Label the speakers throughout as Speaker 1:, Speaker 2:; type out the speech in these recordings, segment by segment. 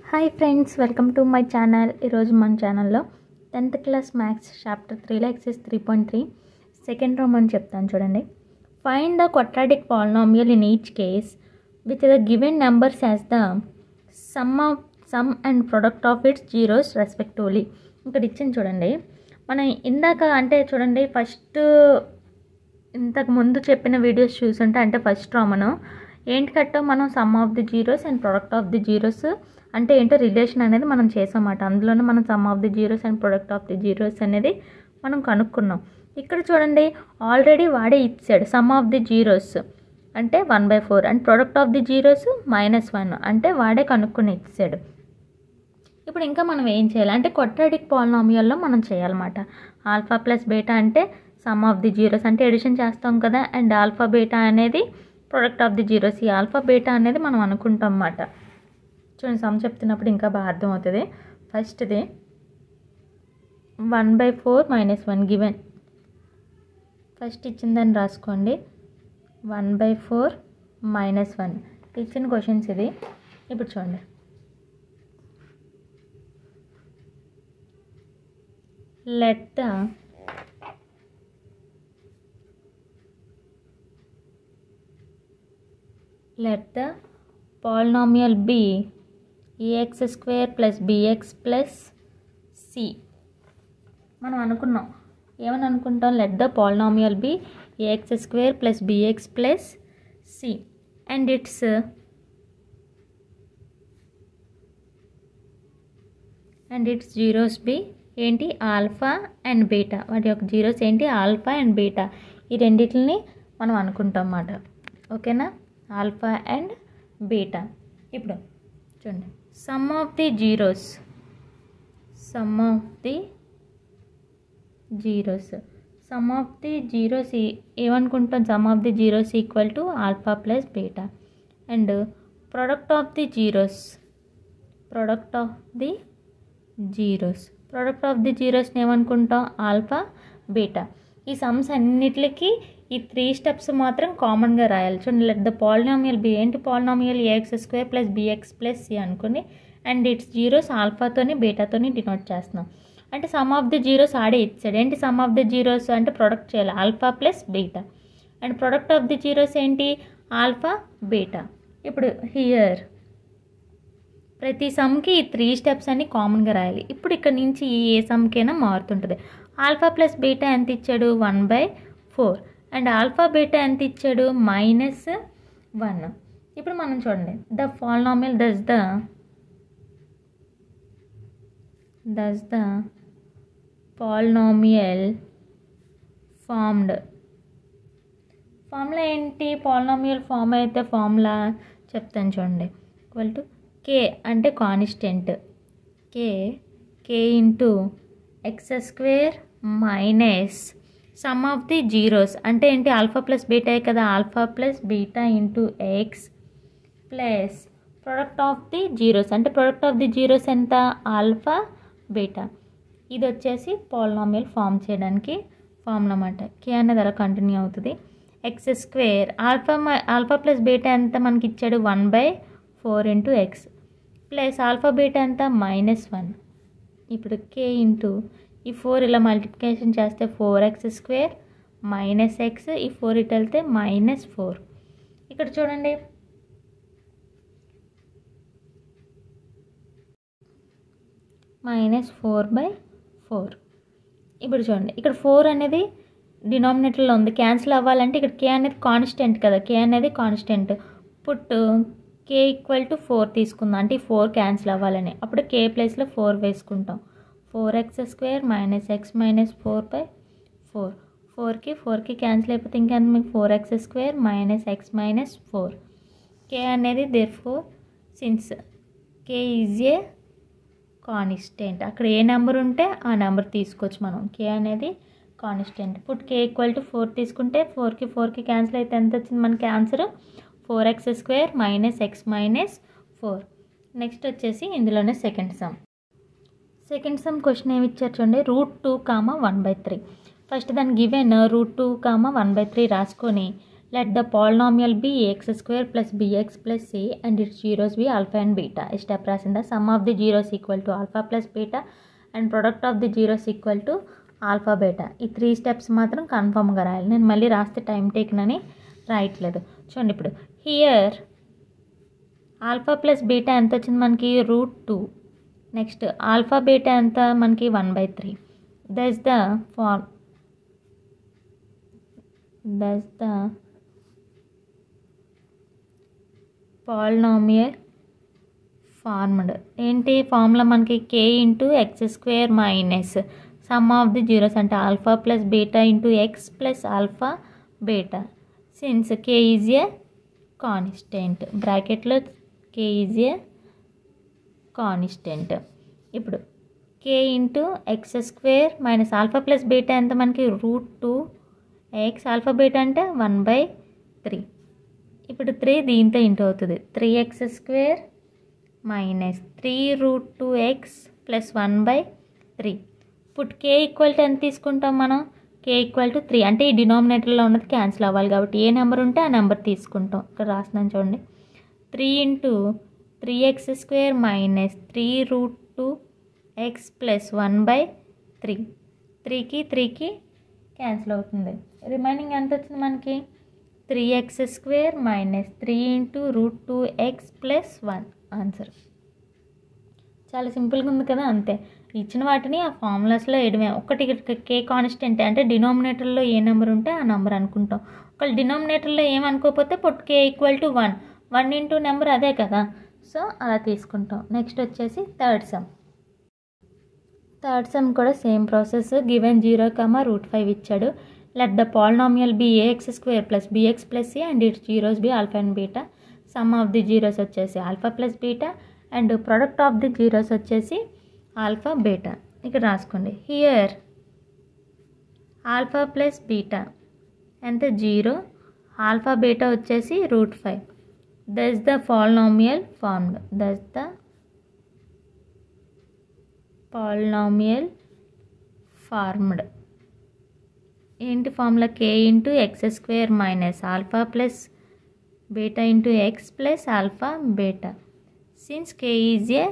Speaker 1: hi friends welcome to my channel ఈరోజు మన ఛానల్లో టెన్త్ క్లాస్ మ్యాథ్స్ చాప్టర్ త్రీలో exercise three point three second రోమ్ అని చెప్తాను చూడండి find the quadratic polynomial in each case with the given numbers as the sum of sum and product of its zeros respectively ఇక్కడ ఇచ్చింది చూడండి మనం ఇందాక అంటే చూడండి ఫస్ట్ ఇంతకు ముందు చెప్పిన వీడియోస్ చూసుంటే అంటే ఫస్ట్ రామను ఏంటి కట్టో మనం sum of the zeros and product of the zeros అంటే ఏంటో రిలేషన్ అనేది మనం చేసామాట అందులోనే మనం sum of the zeros and product of the zeros అనేది మనం కనుక్కున్నాం ఇక్కడ చూడండి ఆల్రెడీ వాడే ఇచ్చాడు సమ్ ఆఫ్ ది జీరోస్ అంటే one by four and product of the zeros minus one అంటే వాడే కనుక్కుని ఇచ్చాడు ఇప్పుడు ఇంకా మనం ఏం చేయాలి అంటే కొట్రాడిక్ పాలినామియల్లో మనం చేయాలన్నమాట ఆల్ఫా ప్లస్ బీటా అంటే సమ్ ఆఫ్ ది జీరోస్ అంటే ఎడిషన్ చేస్తాం కదా అండ్ ఆల్ఫా బీటా అనేది ప్రొడక్ట్ ఆఫ్ ది జీరోస్ ఈ ఆల్ఫా బీటా అనేది మనం అనుకుంటాం అన్నమాట చూడండి సమ్ చెప్తున్నప్పుడు ఇంకా బాగా అర్థమవుతుంది ఫస్ట్ది one by four minus one given first ఇచ్చిందని రాసుకోండి one by four minus one ఇచ్చిన క్వశ్చన్స్ ఇది ఇప్పుడు చూడండి let the let the polynomial be ax square plus bx plus c మనం అనుకున్నాం ఏమని అనుకుంటాం let the polynomial be a x square plus b x plus c and its and its zeros be ఏంటి alpha and beta వాటి యొక్క zeros ఏంటి alpha and beta ఈ రెండింటిని మనం అనుకుంటాం అన్నమాట ఓకేనా ఆల్ఫా అండ్ బీటా ఇప్పుడు చూడండి sum of the zeros sum of the zeros sum of the zeros ఏమనుకుంటాం sum of the zeros equal to alpha plus beta and product of the zeros product of the zeros product of the జీరోస్ని ఏమనుకుంటాం alpha beta ఈ sums అన్నిటికి ఈ three steps మాత్రం కామన్గా రాయాలి చూడండి లెట్ ద పాలినామియల్ బి ఏంటి polynomial a x square plus b x plus c అనుకుని అండ్ ఇట్స్ జీరోస్ ఆల్ఫాతోని బీటాతోని డినోట్ చేస్తున్నాం అంటే సమ్ ఆఫ్ ది జీరోస్ ఆడే ఇచ్చాడు ఏంటి సమ్ ఆఫ్ ది జీరోస్ అంటే ప్రొడక్ట్ చేయాలి alpha plus beta and product of the zeros ఏంటి ఆల్ఫా బీటా ఇప్పుడు హియర్ ప్రతి సమ్కి ఈ త్రీ స్టెప్స్ అన్ని కామన్గా రాయాలి ఇప్పుడు ఇక్కడ నుంచి ఏ సమ్కైనా మారుతుంటుంది ఆల్ఫా ప్లస్ బీటా ఎంత ఇచ్చాడు one by four and alpha beta ఎంత ఇచ్చాడు మైనస్ వన్ ఇప్పుడు మనం చూడండి the polynomial thus the thus the polynomial formed formula ఏంటి పాలినామియల్ ఫామ్ అయితే ఫార్ములా చెప్తాను చూడండి ఈక్వల్ టు కే అంటే constant k k into x square minus sum of the zeros అంటే ఏంటి ఆల్ఫా ప్లస్ బీటా కదా alpha plus beta into x plus product of the zeros అంటే product of the zeros ఎంత alpha beta ఇది వచ్చేసి polynomial form చేయడానికి form అన్నమాట కే అనేది అలా కంటిన్యూ అవుతుంది x square alpha alpha plus beta ఎంత మనకి ఇచ్చాడు one by four into x plus alpha beta ఎంత మైనస్ వన్ ఇప్పుడు కే ఇంటూ ఈ ఫోర్ ఇలా మల్టిప్లికేషన్ చేస్తే four x square minus x ఈ ఫోర్ ఇటు వెళ్తే మైనస్ ఫోర్ ఇక్కడ చూడండి మైనస్ ఫోర్ బై ఫోర్ ఇప్పుడు చూడండి ఇక్కడ ఫోర్ అనేది డినామినేటర్లో ఉంది క్యాన్సిల్ అవ్వాలంటే ఇక్కడ కే అనేది కాన్స్టెంట్ కదా కే అనేది constant put k equal to four తీసుకుందాం అంటే ఈ ఫోర్ క్యాన్సిల్ అవ్వాలని అప్పుడు కే ప్లేస్లో ఫోర్ వేసుకుంటాం four x square minus x minus four by four ఫోర్కి ఫోర్కి క్యాన్సిల్ అయిపోతే ఇంకా మీకు four x square minus x minus four k అనేది there four since k is a constant అక్కడ ఏ నెంబర్ ఉంటే ఆ నెంబర్ తీసుకోవచ్చు మనం కే అనేది constant put k equal to four తీసుకుంటే ఫోర్కి ఫోర్కి క్యాన్సిల్ అయితే ఎంత వచ్చింది మనకి answer four x square minus x minus four next వచ్చేసి ఇందులోనే second sum second sum question ఏమి ఇచ్చారు చూడండి root two comma one by three first దాని given root two comma one by three రాసుకొని let the polynomial be ax square plus bx plus c and its zeros be alpha and beta ఈ step రాసిందా sum of the zeros equal to alpha plus beta and product of the zeros equal to alpha beta ఈ three steps మాత్రం కన్ఫామ్గా రాయాలి నేను మళ్ళీ రాస్తే time taken అని రాయట్లేదు చూడండి ఇప్పుడు హియర్ ఆల్ఫా ప్లస్ బీటా ఎంత వచ్చింది మనకి root two next alpha beta ఎంత మనకి one by three thus the for thus the polynomial formed ఏంటి ఫార్ములా మనకి k into x square minus sum of the zeros అంటే alpha plus beta into x plus alpha beta since k is a constant బ్రాకెట్లో k is a constant ఇప్పుడు k into x square minus alpha plus beta ఎంత మనకి root two x alpha beta అంటే one by three ఇప్పుడు three దీంతో into అవుతుంది three x square minus three root two x plus one by three ఇప్పుడు k equal to ఎంత తీసుకుంటాం మనం కే ఈక్వల్ టు త్రీ అంటే ఈ డినామినేటర్లో ఉన్నది క్యాన్సిల్ అవ్వాలి కాబట్టి ఏ నెంబర్ ఉంటే ఆ నెంబర్ తీసుకుంటాం ఇక్కడ రాస్తున్నాను చూడండి three into three x square minus three root two x plus one by three త్రీకి త్రీకి క్యాన్సిల్ అవుతుంది రిమైనింగ్ ఎంత వచ్చింది మనకి three x square minus three into root two x plus one answer చాలా సింపుల్గా ఉంది కదా అంతే ఇచ్చిన వాటిని ఆ ఫార్ములాస్లో వేయడమే ఒకటి కే కాన్స్టెంట్ అంటే డినామినేటర్లో ఏ నెంబర్ ఉంటే ఆ నెంబర్ అనుకుంటాం ఒకవేళ డినామినేటర్లో ఏమనుకోకపోతే put k equal to one one into number అదే కదా సో అలా తీసుకుంటాం నెక్స్ట్ వచ్చేసి థర్డ్ సమ్ థర్డ్ సమ్ కూడా same process given zero comma root five ఇచ్చాడు let the polynomial be a x square plus b x plus c and its zeros be alpha and beta sum of the zeros వచ్చేసి alpha plus beta and product of the zeros వచ్చేసి alpha beta ఇక్కడ రాసుకోండి here alpha plus beta ఎంత zero alpha beta వచ్చేసి root five thus the polynomial formed thus the polynomial formed ఏంటి formula k into x square minus alpha plus beta into x plus alpha beta since k is a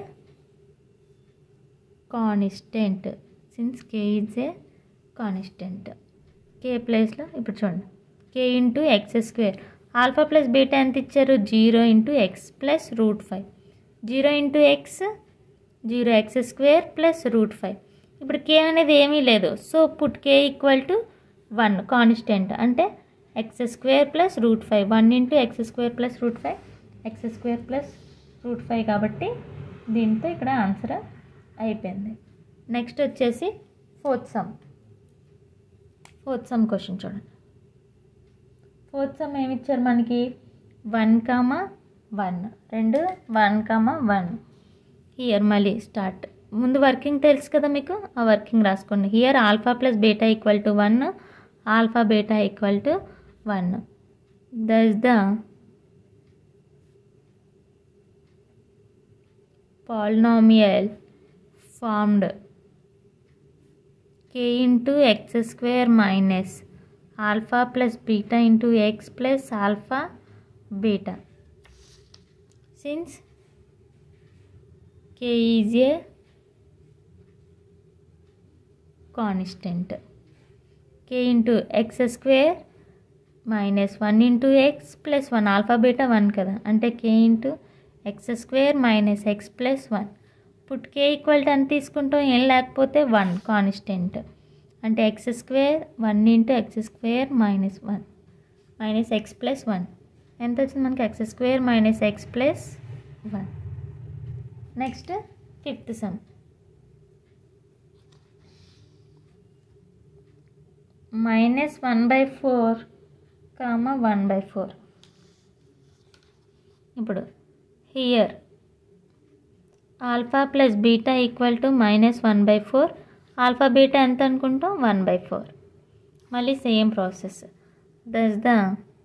Speaker 1: constant since k is a constant k ప్లేస్లో ఇప్పుడు చూడండి k into x square alpha plus beta ఎంత ఇచ్చారు zero into x plus root five zero into x zero x square plus root five ఇప్పుడు k అనేది ఏమీ లేదు so put k equal to one constant అంటే x square plus root five one into x square plus root five x square plus root five కాబట్టి దీంతో ఇక్కడ answer అయిపోయింది next వచ్చేసి fourth sum fourth sum question చూడండి fourth sum ఏమి ఇచ్చారు మనకి వన్ కామా వన్ రెండు వన్ కామా వన్ హియర్ మళ్ళీ స్టార్ట్ ముందు వర్కింగ్ తెలుసు కదా మీకు ఆ వర్కింగ్ రాసుకోండి here alpha plus beta equal to one alpha beta equal to one thus the polynomial formed k into x square minus alpha plus beta into x plus alpha beta since k is a constant k into x square minus one into x plus one alpha beta one కదా అంటే k into x square minus x plus one ఇప్పుడు k equal to ఎంత తీసుకుంటాం ఏం లేకపోతే one constant అంటే x square one into x square minus one minus x plus one ఎంత వచ్చింది మనకి x square minus x plus one next fifth sum minus one by four comma one by four ఇప్పుడు here alpha plus beta equal to minus one by four alpha beta ఎంత అనుకుంటాం one by four మళ్ళీ same process thus the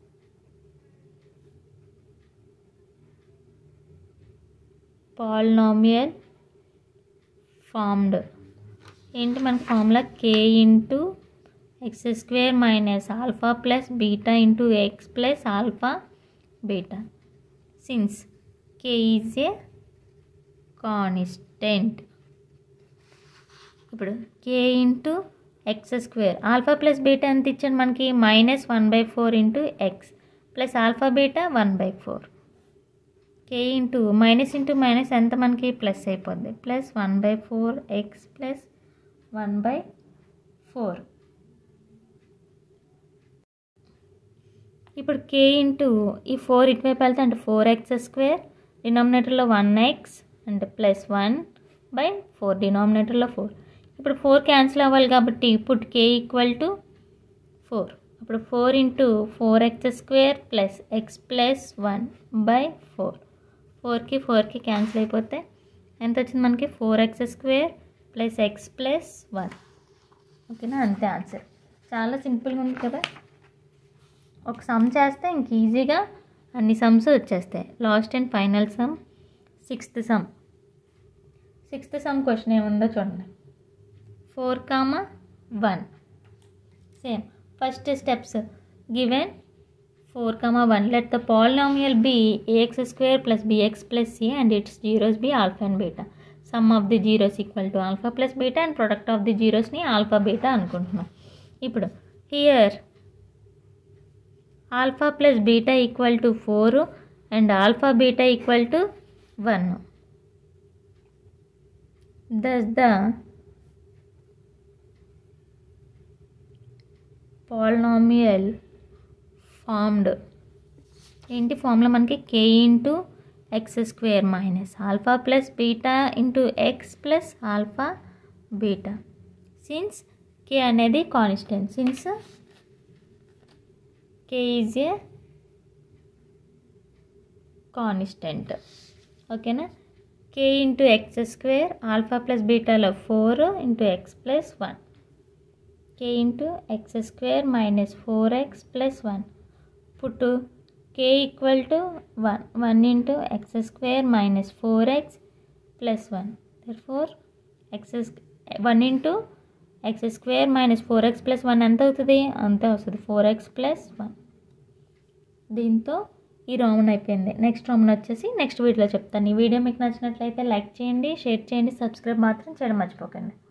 Speaker 1: polynomial formed ఏంటి మన formula k into x square minus alpha plus beta into x plus alpha beta since k is a constant ఇప్పుడు k into x square alpha plus beta ఎంత ఇచ్చాడు మనకి minus one by four into x plus alpha beta one by four k into minus into minus ఎంత మనకి plus అయిపోద్ది plus one by four x plus one by four ఇప్పుడు k into ఈ four ఇటువైపు వెళ్తే అంటే ఫోర్ ఎక్స్ స్క్వేర్ డినామినేటర్లో one x అంటే ప్లస్ వన్ బై ఫోర్ డినామినేటర్లో ఫోర్ ఇప్పుడు ఫోర్ క్యాన్సిల్ అవ్వాలి కాబట్టి ఇప్పుడు కే ఈక్వల్ టు ఫోర్ అప్పుడు four into four x square plus x plus one by four ఫోర్కి ఫోర్కి క్యాన్సిల్ అయిపోతే ఎంత వచ్చింది మనకి four x square plus x plus one ఓకేనా అంతే ఆన్సర్ చాలా సింపుల్గా ఉంది కదా ఒక సమ్ చేస్తే ఇంక ఈజీగా అన్ని సమ్స్ వచ్చేస్తాయి last and final sum sixth sum sixth sum question ఏముందో చూడండి four comma one same first steps given four comma one let the polynomial be a x square plus b x plus c and its zeros be alpha and beta sum of the zeros equal to alpha plus beta and product of the zeros alpha beta అనుకుంటున్నాం ఇప్పుడు here alpha plus beta equal to four and alpha beta equal to one thus the polynomial formed ఏంటి formula మనకి k into x square minus alpha plus beta into x plus alpha beta since k అనేది constant since k is a constant ఓకేనా k into x square alpha plus బీటాలో four into x plus one k into x square minus four x plus one put k equal to one one into x square minus four x plus one four X one into x square minus four x plus one ఎంత అవుతుంది అంతే వస్తుంది four x plus one దీంతో ఈ Roman అయిపోయింది next Roman వచ్చేసి next వీడియోలో చెప్తాను ఈ వీడియో మీకు నచ్చినట్లయితే లైక్ చేయండి షేర్ చేయండి సబ్స్క్రైబ్ మాత్రం చేయడం మర్చిపోకండి